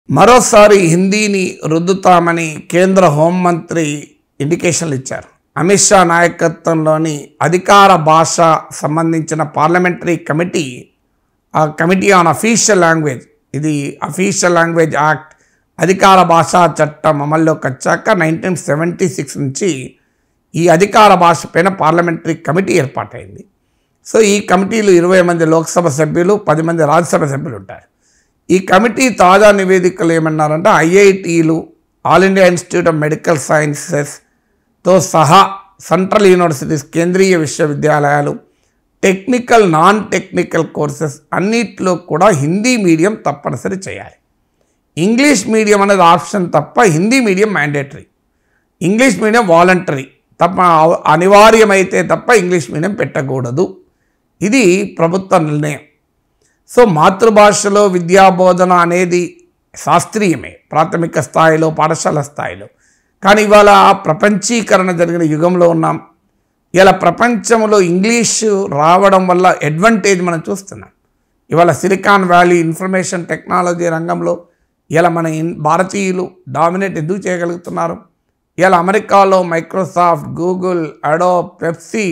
మరోసారి హిందీని రుద్దుతామని కేంద్ర హోంమంత్రి ఇండికేషన్లు ఇచ్చారు అమిత్ షా నాయకత్వంలోని అధికార భాష సంబంధించిన పార్లమెంటరీ కమిటీ ఆ కమిటీ ఆన్ అఫీషియల్ లాంగ్వేజ్ ఇది అఫీషియల్ లాంగ్వేజ్ యాక్ట్ అధికార భాషా చట్టం అమల్లోకి వచ్చాక నైన్టీన్ సెవెంటీ సిక్స్ నుంచి ఈ అధికార భాష పైన పార్లమెంటరీ కమిటీ ఏర్పాటైంది సో ఈ కమిటీలు ఇరవై మంది లోక్సభ సభ్యులు పది మంది రాజ్యసభ సభ్యులు ఉంటారు ఈ కమిటీ తాజా నివేదికలు ఏమన్నారంటే ఐఐటీలు all India institute of medical సైన్సెస్తో సహా సెంట్రల్ యూనివర్సిటీస్ కేంద్రీయ విశ్వవిద్యాలయాలు టెక్నికల్ నాన్ టెక్నికల్ కోర్సెస్ అన్నిట్లో కూడా హిందీ మీడియం తప్పనిసరి చేయాలి ఇంగ్లీష్ మీడియం అనేది ఆప్షన్ తప్ప Hindi medium mandatory English medium voluntary తప్ప అనివార్యమైతే తప్ప ఇంగ్లీష్ మీడియం పెట్టకూడదు ఇది ప్రభుత్వ నిర్ణయం సో మాతృభాషలో విద్యాబోధన అనేది శాస్త్రీయమే ప్రాథమిక స్థాయిలో పాఠశాల స్థాయిలో కానీ ఇవాళ ప్రపంచీకరణ జరిగిన యుగంలో ఉన్నాం ఇలా ప్రపంచంలో ఇంగ్లీషు రావడం వల్ల అడ్వాంటేజ్ మనం చూస్తున్నాం ఇవాళ సిలికాన్ వ్యాలీ ఇన్ఫర్మేషన్ టెక్నాలజీ రంగంలో ఇలా మన ఇన్ భారతీయులు డామినేట్ ఎందుకు చేయగలుగుతున్నారు ఇలా అమెరికాలో Microsoft Google Adobe Pepsi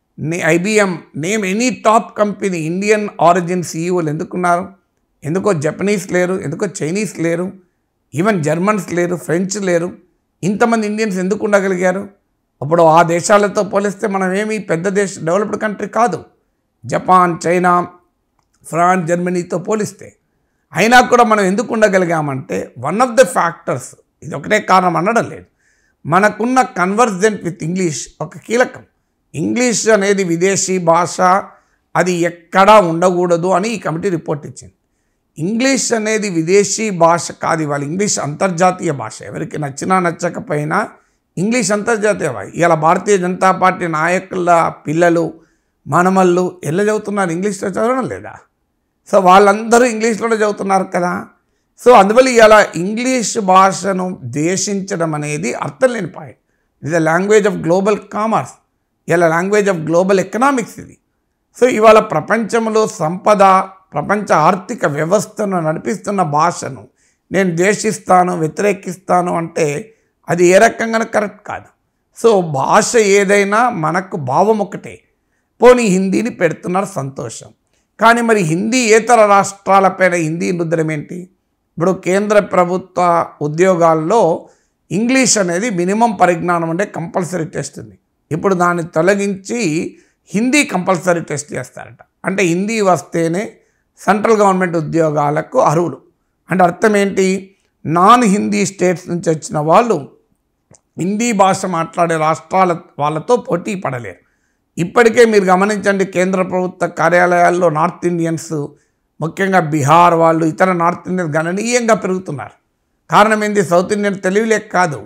IBM name any top company Indian origin సీఈఓలు ఎందుకున్నారు ఎందుకో జపనీస్ లేరు ఎందుకో చైనీస్ లేరు ఈవెన్ జర్మన్స్ లేరు ఫ్రెంచ్ లేరు ఇంతమంది ఇండియన్స్ ఎందుకు ఉండగలిగారు అప్పుడు ఆ దేశాలతో పోలిస్తే మనం ఏమి పెద్ద దేశ డెవలప్డ్ కంట్రీ కాదు జపాన్ చైనా ఫ్రాన్స్ జర్మనీతో పోలిస్తే అయినా కూడా మనం ఎందుకు ఉండగలిగామంటే వన్ ఆఫ్ ద ఫ్యాక్టర్స్ ఇది ఒకటే కారణం అనడం లేదు మనకున్న కన్వర్జెంట్ విత్ ఇంగ్లీష్ ఒక కీలకం ఇంగ్లీష్ అనేది విదేశీ భాష అది ఎక్కడా ఉండకూడదు అని ఈ కమిటీ రిపోర్ట్ ఇచ్చింది ఇంగ్లీష్ అనేది విదేశీ భాష కాదు ఇవాళ ఇంగ్లీష్ అంతర్జాతీయ భాష ఎవరికి నచ్చినా నచ్చకపోయినా ఇంగ్లీష్ అంతర్జాతీయ భాష ఇలా భారతీయ జనతా పార్టీ నాయకుల పిల్లలు మనమళ్ళు ఎలా చదువుతున్నారు ఇంగ్లీష్లో చదవడం లేదా సో వాళ్ళందరూ ఇంగ్లీష్లోనే చదువుతున్నారు కదా సో అందువల్ల ఇలా ఇంగ్లీష్ భాషను దేశించడం అనేది అర్థం లేని పాయింట్ ఇది the language of global commerce ఇలా లాంగ్వేజ్ ఆఫ్ గ్లోబల్ ఎకనామిక్స్ ఇది సో ఇవాళ ప్రపంచంలో సంపద ప్రపంచ ఆర్థిక వ్యవస్థను నడిపిస్తున్న భాషను నేను ద్వేషిస్తాను వ్యతిరేకిస్తాను అంటే అది ఏ రకంగా కరెక్ట్ కాదు సో భాష ఏదైనా మనకు భావం ఒకటే పోనీ హిందీని పెడుతున్నారు సంతోషం కానీ మరి హిందీ ఏతర రాష్ట్రాలపైన హిందీ రుద్దడం ఏంటి ఇప్పుడు కేంద్ర ప్రభుత్వ ఉద్యోగాల్లో ఇంగ్లీష్ అనేది మినిమం పరిజ్ఞానం అంటే కంపల్సరీ టెస్ట్ ఉంది ఇప్పుడు దాన్ని తొలగించి హిందీ కంపల్సరీ టెస్ట్ చేస్తారట అంటే హిందీ వస్తేనే సెంట్రల్ గవర్నమెంట్ ఉద్యోగాలకు అర్హులు అంటే అర్థం ఏంటి నాన్ హిందీ స్టేట్స్ నుంచి వచ్చిన వాళ్ళు హిందీ భాష మాట్లాడే రాష్ట్రాల వాళ్ళతో పోటీ పడలేరు ఇప్పటికే మీరు గమనించండి కేంద్ర ప్రభుత్వ కార్యాలయాల్లో నార్త్ ఇండియన్స్ ముఖ్యంగా బీహార్ వాళ్ళు ఇతర నార్త్ ఇండియన్స్ గణనీయంగా పెరుగుతున్నారు కారణం ఏంది సౌత్ ఇండియన్ తెలివిలేక కాదు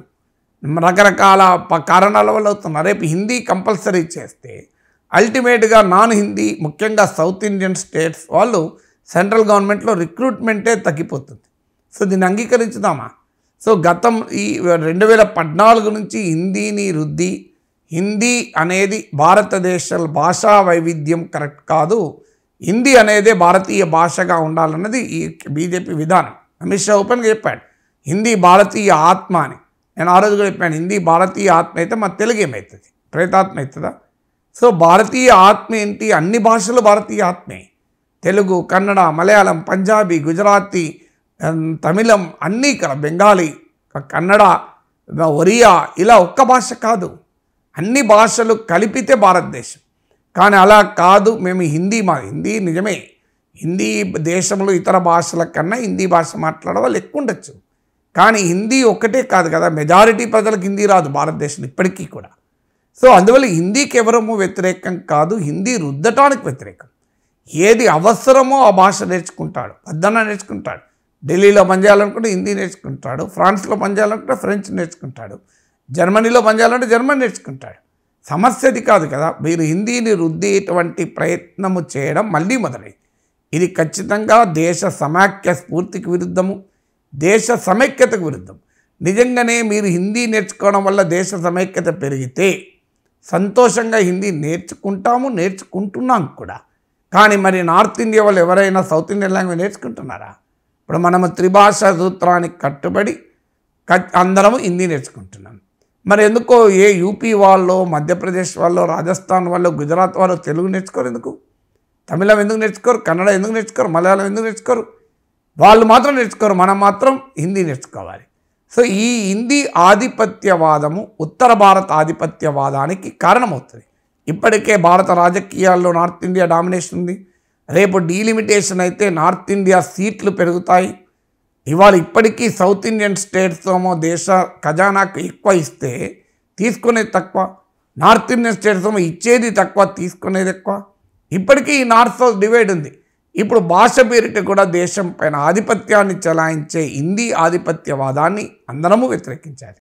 రకరకాల ప- కారణాల వల్ల అవుతున్నారు రేపు హిందీ కంపల్సరీ చేస్తే అల్టిమేట్గా నాన్ హిందీ ముఖ్యంగా సౌత్ ఇండియన్ స్టేట్స్ వాళ్ళు సెంట్రల్ గవర్నమెంట్లో రిక్రూట్మెంటే తగ్గిపోతుంది సో దీన్ని అంగీకరించుదామా సో గతం ఈ రెండు వేల పద్నాలుగు నుంచి హిందీని రుద్ది హిందీ అనేది భారతదేశ భాషా వైవిధ్యం కరెక్ట్ కాదు హిందీ అనేదే భారతీయ భాషగా ఉండాలన్నది ఈ బీజేపీ విధానం అమిత్ షా ఓపెన్గా చెప్పాడు హిందీ భారతీయ ఆత్మ అని నేను ఆ రోజు కూడా చెప్పాను హిందీ భారతీయ ఆత్మ అయితే మా తెలుగు ఏమవుతుంది ప్రేతాత్మ అవుతుందా సో భారతీయ ఆత్మ ఏంటి అన్ని భాషలు భారతీయ ఆత్మే తెలుగు కన్నడ మలయాళం పంజాబీ గుజరాతీ ఉమ్, తమిళం అన్నీ ఇక్కడ బెంగాలీ కన్నడ ఒరియా ఇలా ఒక్క భాష కాదు అన్ని భాషలు కలిపితే భారతదేశం కానీ అలా కాదు మేము హిందీ మా హిందీ నిజమే హిందీ దేశంలో ఇతర భాషల కన్నా హిందీ భాష మాట్లాడే వాళ్ళు ఎక్కువ ఉండొచ్చు కానీ హిందీ ఒక్కటే కాదు కదా మెజారిటీ ప్రజలకు హిందీ రాదు భారతదేశం ఇప్పటికీ కూడా సో అందువల్ల హిందీకి ఎవరము వ్యతిరేకం కాదు హిందీ రుద్దటానికి వ్యతిరేకం ఏది అవసరమో ఆ భాష నేర్చుకుంటాడు పద్దన నేర్చుకుంటాడు ఢిల్లీలో పనిచేయాలనుకుంటే హిందీ నేర్చుకుంటాడు ఫ్రాన్స్లో పనిచేయాలనుకుంటే ఫ్రెంచ్ నేర్చుకుంటాడు జర్మనీలో పనిచేయాలంటే జర్మన్ నేర్చుకుంటాడు సమస్య అది కాదు కదా మీరు హిందీని రుద్దేటువంటి ప్రయత్నము చేయడం మళ్ళీ మొదలైంది ఇది ఖచ్చితంగా దేశ సమాఖ్య స్ఫూర్తికి విరుద్ధము దేశ సమైక్యతకు విరుద్ధం నిజంగానే మీరు హిందీ నేర్చుకోవడం వల్ల దేశ సమైక్యత పెరిగితే సంతోషంగా హిందీ నేర్చుకుంటాము నేర్చుకుంటున్నాం కూడా కానీ మరి నార్త్ ఇండియా వాళ్ళు ఎవరైనా సౌత్ ఇండియన్ లాంగ్వేజ్ నేర్చుకుంటున్నారా ఇప్పుడు మనము త్రిభాషా సూత్రానికి కట్టుబడి క- అందరము హిందీ నేర్చుకుంటున్నాం మరి ఎందుకో ఏ యూపీ వాళ్ళు మధ్యప్రదేశ్ వాళ్ళు రాజస్థాన్ వాళ్ళు గుజరాత్ వాళ్ళు తెలుగు నేర్చుకోరు ఎందుకు తమిళం ఎందుకు నేర్చుకోరు కన్నడ ఎందుకు నేర్చుకోరు మలయాళం ఎందుకు నేర్చుకోరు వాళ్ళు మాత్రం నేర్చుకోరు మనం మాత్రం హిందీ నేర్చుకోవాలి సో ఈ హిందీ ఆధిపత్యవాదము ఉత్తర భారత ఆధిపత్యవాదానికి కారణమవుతుంది ఇప్పటికే భారత రాజకీయాల్లో నార్త్ ఇండియా డామినేషన్ ఉంది రేపు డీలిమిటేషన్ అయితే నార్త్ ఇండియా సీట్లు పెరుగుతాయి ఇవాళ ఇప్పటికీ సౌత్ ఇండియన్ స్టేట్స్ ఏమో దేశ ఖజానాకు ఎక్కువ ఇస్తే తీసుకునేది తక్కువ నార్త్ ఇండియన్ స్టేట్స్ ఏమో ఇచ్చేది తక్కువ తీసుకునేది ఎక్కువ ఇప్పటికీ ఈ నార్త్ సౌత్ డివైడ్ ఉంది ఇప్పుడు భాష పేరిట కూడా దేశం పైన ఆధిపత్యాన్ని చెలాయించే హిందీ ఆధిపత్యవాదాన్ని అందరము వ్యతిరేకించాలి